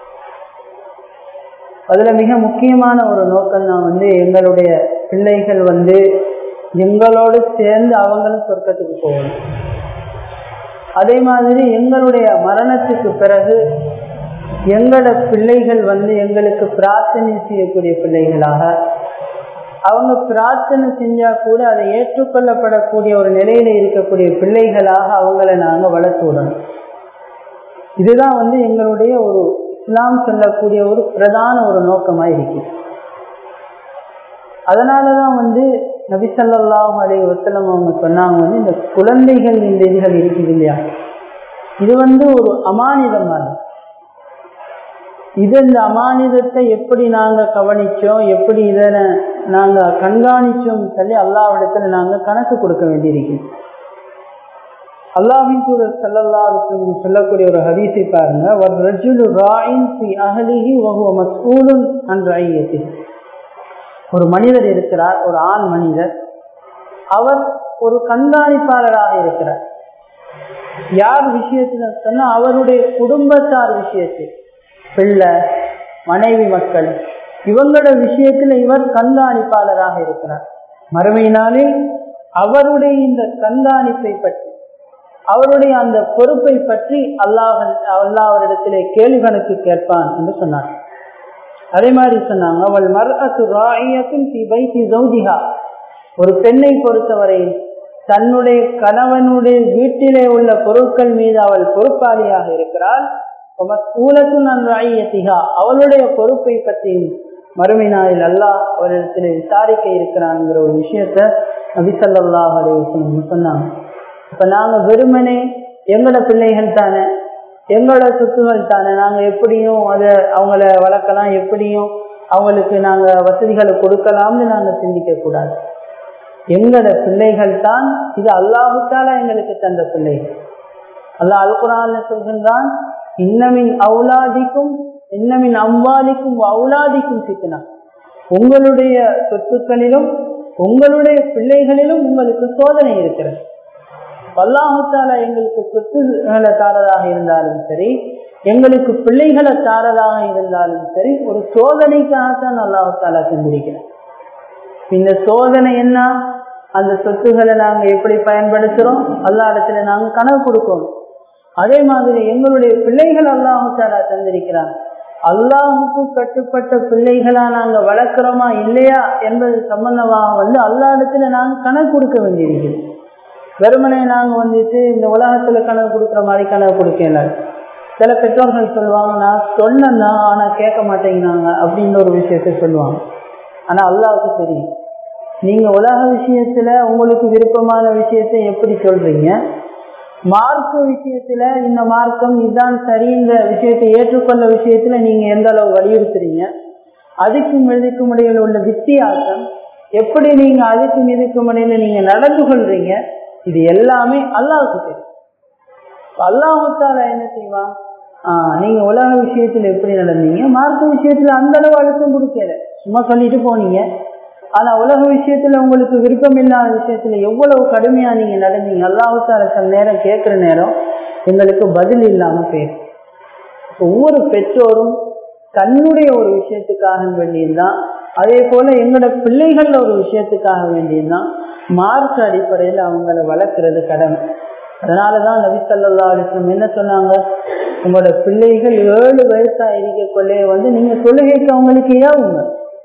அதுல மிக முக்கியமான ஒரு நோக்கம் தான் வந்து எங்களுடைய பிள்ளைகள் வந்து எங்களோடு சேர்ந்து அவங்களும் சொர்க்கத்துக்கு போகணும் அதே மாதிரி எங்களுடைய மரணத்துக்கு பிறகு எங்களோட பிள்ளைகள் வந்து எங்களுக்கு பிரார்த்தனை செய்யக்கூடிய பிள்ளைகளாக அவங்க பிரார்த்தனை செஞ்சா கூட அதை ஏற்றுக்கொள்ளப்படக்கூடிய ஒரு நிலையில இருக்கக்கூடிய பிள்ளைகளாக அவங்கள நாங்க வளர்த்து விடணும் இதுதான் வந்து எங்களுடைய ஒரு இஸ்லாம் சொல்லக்கூடிய ஒரு பிரதான ஒரு நோக்கமா இருக்கு அதனாலதான் வந்து நபிசல்லாஹ் அலை வசலம் அவங்க சொன்னாங்க வந்து இந்த குழந்தைகள் இந்த இதுகள் இருக்குது இல்லையா இது வந்து ஒரு அமானிதமானது இது இந்த அமானிதத்தை எப்படி நாங்க கவனிச்சோம் எப்படி இதனை நாங்க கண்காணிச்சோம் சொல்லி அல்லாவிடத்துல நாங்க கணக்கு கொடுக்க வேண்டியிருக்கு அல்லாஹின் தூதர் சல்லல்லா சொல்லக்கூடிய ஒரு ஹதீஸை பாருங்க ஒரு ரஜுலு ராயின் பி அகலிஹி வகுவ மசூலுன் அன்று ஐயத்தில் ஒரு மனிதர் இருக்கிறார் ஒரு ஆண் மனிதர் அவர் ஒரு கண்காணிப்பாளராக இருக்கிறார் யார் விஷயத்துல சொன்னா அவருடைய குடும்பத்தார் விஷயத்தில் பிள்ளை மனைவி மக்கள் இவங்களோட விஷயத்துல இவர் கண்காணிப்பாளராக இருக்கிறார் மறுமையினாலே அவருடைய இந்த கண்காணிப்பை பற்றி அவருடைய அந்த பொறுப்பை பற்றி அல்லாஹ் அல்லாவரிடத்திலே கேள்வி கணக்கு கேட்பான் என்று சொன்னார் அதே மாதிரி சொன்னாங்க அவள் மர்அத்து ராயத்தின் சௌதிகா ஒரு பெண்ணை பொறுத்தவரையில் தன்னுடைய கணவனுடைய வீட்டிலே உள்ள பொருட்கள் மீது அவள் பொறுப்பாளியாக இருக்கிறாள் அவளுடைய பொறுப்பை பற்றியும் மறுமை நாளில் அல்லாஹ் அவரிடத்தில் விசாரிக்க இருக்கிறான்ங்கிற ஒரு விஷயத்த நபிசல்லாஹ் சொன்னாங்க இப்ப நாங்க வெறுமனே எங்களோட பிள்ளைகள் தானே எங்களோட சொத்துகள் தானே நாங்க எப்படியும் அதை அவங்கள வளர்க்கலாம் எப்படியும் அவங்களுக்கு நாங்க வசதிகளை கொடுக்கலாம்னு நாங்க சிந்திக்க கூடாது எங்களோட பிள்ளைகள் தான் இது அல்லாஹுத்தால எங்களுக்கு தந்த பிள்ளைகள் அல்லாஹ் அல்குரான் சொல்கின்றான் இன்னமின் அவுலாதிக்கும் இன்னமின் அம்பாலிக்கும் அவுலாதிக்கும் சித்தனா உங்களுடைய சொத்துக்களிலும் உங்களுடைய பிள்ளைகளிலும் உங்களுக்கு சோதனை இருக்கிறது அல்லாஹால எங்களுக்கு சொத்துக்களை தாரதாக இருந்தாலும் சரி எங்களுக்கு பிள்ளைகளை தாரதாக இருந்தாலும் சரி ஒரு சோதனைக்காகத்தான் அல்லாஹால செஞ்சிருக்கிறோம் இந்த சோதனை என்ன அந்த சொத்துக்களை நாங்க எப்படி பயன்படுத்துறோம் அல்லா இடத்துல நாங்க கனவு கொடுக்கணும் அதே மாதிரி எங்களுடைய பிள்ளைகள் அல்லாஹாலா தந்திருக்கிறான் அல்லாஹுக்கு கட்டுப்பட்ட பிள்ளைகளா நாங்க வளர்க்கிறோமா இல்லையா என்பது சம்பந்தமாக வந்து அல்லா இடத்துல நாங்க கணக்கு கொடுக்க வேண்டியிருக்கிறோம் வெறுமனை நாங்க வந்துட்டு இந்த உலகத்துல கணக்கு கொடுக்குற மாதிரி கணக்கு கொடுக்கல சில பெற்றோர்கள் சொல்லுவாங்க நான் சொன்னா ஆனா கேட்க மாட்டேங்கிறாங்க அப்படின்னு ஒரு விஷயத்த சொல்லுவாங்க ஆனா அல்லாவுக்கு தெரியும் நீங்க உலக விஷயத்துல உங்களுக்கு விருப்பமான விஷயத்த எப்படி சொல்றீங்க மார்க்க விஷயத்துல இந்த மார்க்கம் இதுதான் சரிங்கிற விஷயத்தை ஏற்றுக்கொள்ள விஷயத்துல நீங்க எந்த அளவு வலியுறுத்துறீங்க அதுக்கும் இதுக்கும் இடையில உள்ள வித்தியாசம் எப்படி நீங்க அதுக்கும் இதுக்கும் இடையில நீங்க நடந்து கொள்றீங்க இது எல்லாமே அல்லாவுக்கு தெரியும் அல்லாஹால என்ன செய்வான் ஆஹ் நீங்க உலக விஷயத்துல எப்படி நடந்தீங்க மார்க்க விஷயத்துல அந்த அளவு அழுத்தம் கொடுக்கல சும்மா சொல்லிட்டு போனீங்க ஆனா உலக விஷயத்துல உங்களுக்கு விருப்பம் இல்லாத விஷயத்துல எவ்வளவு கடுமையா நீங்க நடந்தீங்க அல்லாஹால சில நேரம் கேட்கிற நேரம் எங்களுக்கு பதில் இல்லாம போயிடும் ஒவ்வொரு பெற்றோரும் தன்னுடைய ஒரு விஷயத்துக்காக வேண்டியதுதான் அதே போல எங்களோட பிள்ளைகள்ல ஒரு விஷயத்துக்காக வேண்டியதுதான் மார்க் அடிப்படையில் அவங்கள வளர்க்கறது கடமை அதனாலதான் நபி சல்லா அலிஸ்லம் என்ன சொன்னாங்க உங்களோட பிள்ளைகள் ஏழு வயசா இருக்கக்குள்ளே வந்து நீங்க தொழுகைக்கு அவங்களுக்கு ஏவுங்க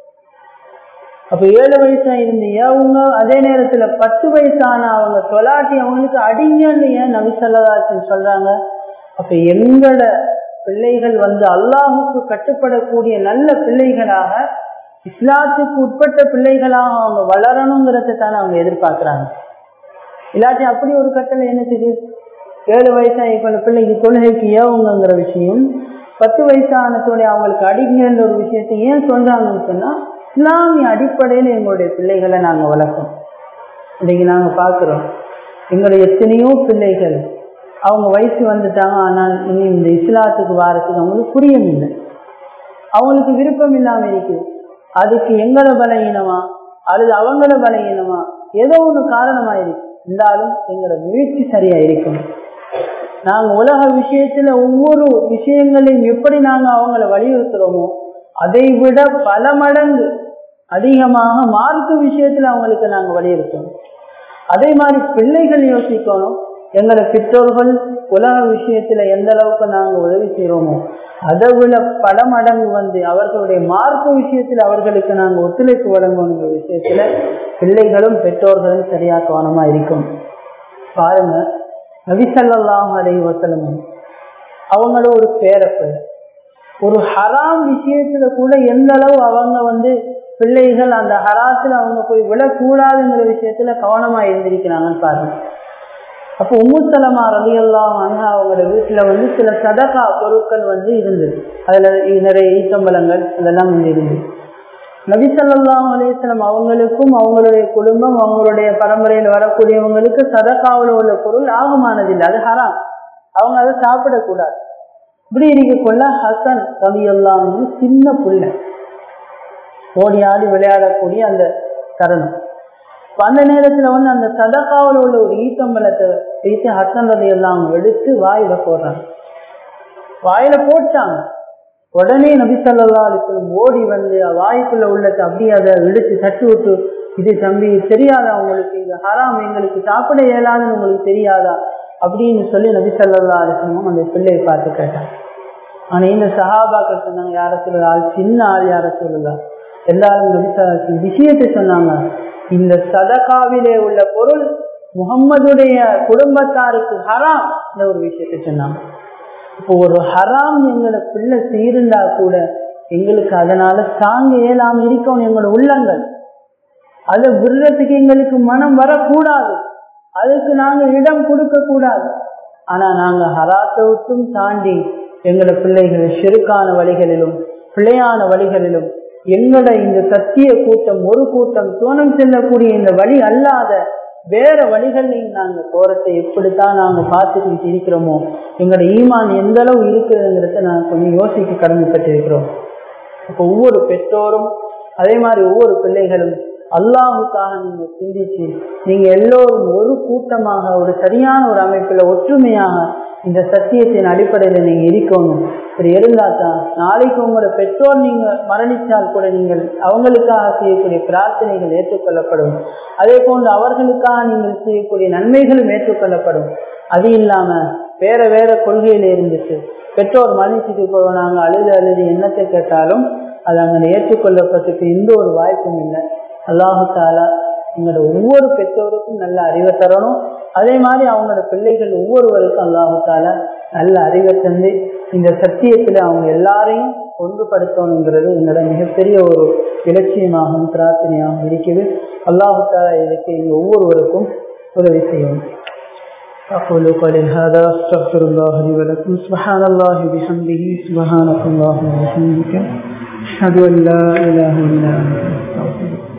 அப்ப ஏழு வயசா இருந்து ஏவுங்க அதே நேரத்துல பத்து வயசான அவங்க தொலாட்டி அவங்களுக்கு அடிங்கன்னு ஏன் நபி சல்லாசன் சொல்றாங்க அப்ப எங்களோட பிள்ளைகள் வந்து அல்லாஹுக்கு கட்டுப்படக்கூடிய நல்ல பிள்ளைகளாக இஸ்லாத்துக்கு உட்பட்ட பிள்ளைகளாக அவங்க வளரணுங்கிறத தானே அவங்க எதிர்பார்க்கிறாங்க இல்லாட்டி அப்படி ஒரு கட்டளை என்ன செய்யுது ஏழு வயசா இப்போ பிள்ளைக்கு கொள்கைக்கு ஏவுங்கிற விஷயம் பத்து வயசானத்தோடைய அவங்களுக்கு அடிங்கிற ஒரு விஷயத்தை ஏன் சொல்றாங்கன்னு சொன்னா இஸ்லாமிய அடிப்படையில் எங்களுடைய பிள்ளைகளை நாங்கள் வளர்க்கோம் இன்னைக்கு நாங்கள் பார்க்குறோம் எங்களுடைய எத்தனையோ பிள்ளைகள் அவங்க வயசு வந்துட்டாங்க ஆனால் இனி இந்த இஸ்லாத்துக்கு வாரத்துக்கு அவங்களுக்கு புரியவில்லை அவங்களுக்கு விருப்பம் இல்லாம இருக்கு அதுக்கு எங்கள பலகீனமா அல்லது அவங்கள பலகீனமா ஏதோ ஒன்று காரணமா இருக்கு இருந்தாலும் எங்களோட முயற்சி சரியா இருக்கும் நாங்க உலக விஷயத்துல ஒவ்வொரு விஷயங்களையும் எப்படி நாங்க அவங்கள வலியுறுத்துறோமோ அதை விட பல மடங்கு அதிகமாக மார்க்கு விஷயத்துல அவங்களுக்கு நாங்க வலியுறுத்தணும் அதே மாதிரி பிள்ளைகள் யோசிக்கணும் எங்களை பெற்றோர்கள் உலக விஷயத்துல எந்த அளவுக்கு நாங்க உதவி செய்யறோமோ அதை விட பல மடங்கு வந்து அவர்களுடைய மார்க்க விஷயத்துல அவர்களுக்கு நாங்க ஒத்துழைப்பு வழங்கணுங்கிற விஷயத்துல பிள்ளைகளும் பெற்றோர்களும் சரியா கவனமா இருக்கும் பாருங்க நபிசல்லாம் அலை வசலமும் அவங்களும் ஒரு பேரப்பிள்ளை ஒரு ஹராம் விஷயத்துல கூட எந்த அளவு அவங்க வந்து பிள்ளைகள் அந்த ஹராத்துல அவங்க போய் விழக்கூடாதுங்கிற விஷயத்துல கவனமா இருந்திருக்கிறாங்கன்னு பாருங்க அப்போ உம்முத்தலமா ரலியெல்லாம் அவங்களோட வீட்டுல வந்து சில சதகா பொருட்கள் வந்து இருந்தது அதுல நிறைய ஈத்தம்பலங்கள் அதெல்லாம் வந்து இருந்தது நபிசல்லாம் அலிஸ்லாம் அவங்களுக்கும் அவங்களுடைய குடும்பம் அவங்களுடைய பரம்பரையில் வரக்கூடியவங்களுக்கு சதகாவில் உள்ள பொருள் ஆகமானதில்லை அது ஹராம் அவங்க அதை சாப்பிடக்கூடாது இப்படி இருக்கக்குள்ள ஹசன் ரலியெல்லாம் சின்ன புள்ள ஓடி ஆடி விளையாடக்கூடிய அந்த தருணம் அந்த நேரத்துல வந்து அந்த சதக்காவில் உள்ள ஒரு ஈத்தம்பலத்தை வைத்து ஹசன் ரதி எல்லாம் எடுத்து வாயில போடுறாங்க வாயில போட்டாங்க உடனே நபி சொல்லா அலிஸ்லம் ஓடி வந்து வாய்க்குள்ள உள்ளத்தை அப்படியே அதை இழுத்து தட்டு விட்டு இது தம்பி தெரியாதா உங்களுக்கு இது ஹராம் எங்களுக்கு சாப்பிட இயலாதுன்னு உங்களுக்கு தெரியாதா அப்படின்னு சொல்லி நபி சொல்லா அலிஸ்லமும் அந்த பிள்ளையை பார்த்து கேட்டாங்க ஆனா இந்த சஹாபாக்கள் சொன்னாங்க யார சொல்லுங்க ஆள் சின்ன ஆள் யார சொல்லுங்க எல்லாரும் நபி விஷயத்தை சொன்னாங்க இந்த சதகாவிலே உள்ள பொருள் முகம்மதுடைய குடும்பத்தாருக்கு ஹராம் இந்த ஒரு விஷயத்தை சொன்னாங்க இப்போ ஒரு ஹராம் எங்களோட பிள்ளை சீருந்தா கூட எங்களுக்கு அதனால தாங்க இயலாம இருக்கணும் எங்களோட உள்ளங்கள் அதை விடுறதுக்கு எங்களுக்கு மனம் வரக்கூடாது அதுக்கு நாங்க இடம் கொடுக்க கூடாது ஆனா நாங்க ஹராத்தை விட்டும் தாண்டி எங்களோட பிள்ளைகள் செருக்கான வழிகளிலும் பிழையான வழிகளிலும் எங்களோட இந்த சத்திய கூட்டம் ஒரு கூட்டம் சோனம் செல்லக்கூடிய இந்த வழி அல்லாத வேற வழிகள்லையும் நாங்க போறதை எப்படித்தான் நாங்க பார்த்துக்கிட்டு இருக்கிறோமோ எங்களோட ஈமான் எந்த அளவு இருக்குதுங்கிறத நான் கொஞ்சம் யோசிக்க கடமைப்பட்டிருக்கிறோம் இப்போ ஒவ்வொரு பெற்றோரும் அதே மாதிரி ஒவ்வொரு பிள்ளைகளும் அல்லாஹுக்காக நீங்க சிந்திச்சு நீங்க எல்லோரும் ஒரு கூட்டமாக ஒரு சரியான ஒரு அமைப்புல ஒற்றுமையாக இந்த சத்தியத்தின் அடிப்படையில நீங்க இருக்கணும் இப்படி இருந்தா தான் நாளைக்கு உங்களோட பெற்றோர் நீங்க மரணிச்சால் கூட நீங்கள் அவங்களுக்காக செய்யக்கூடிய பிரார்த்தனைகள் ஏற்றுக்கொள்ளப்படும் அதே போன்று அவர்களுக்காக நீங்கள் செய்யக்கூடிய நன்மைகளும் ஏற்றுக்கொள்ளப்படும் அது இல்லாம வேற வேற கொள்கையில இருந்துச்சு பெற்றோர் மன்னிச்சுட்டு போவாங்க அழுது அழுது என்னத்தை கேட்டாலும் அது அங்கே ஏற்றுக்கொள்ளப்பட்டதுக்கு எந்த ஒரு வாய்ப்பும் இல்லை அல்லாஹு தாலா எங்களோட ஒவ்வொரு பெற்றோருக்கும் நல்ல அறிவை தரணும் அதே மாதிரி அவங்களோட பிள்ளைகள் ஒவ்வொருவருக்கும் அல்லாஹு தாலா நல்ல அறிவை தந்து இந்த சத்தியத்துல அவங்க எல்லாரையும் ஒன்றுபடுத்தணுங்கிறது எங்களோட மிகப்பெரிய ஒரு இலட்சியமாகவும் பிரார்த்தனையாகவும் இருக்குது அல்லாஹு தாலா இதுக்கு எங்கள் ஒவ்வொருவருக்கும் உதவி செய்யணும் أقول قولي هذا أستغفر الله لي ولكم سبحان الله بحمده سبحانك اللهم وبحمدك أشهد أن لا إله إلا أنت أستغفرك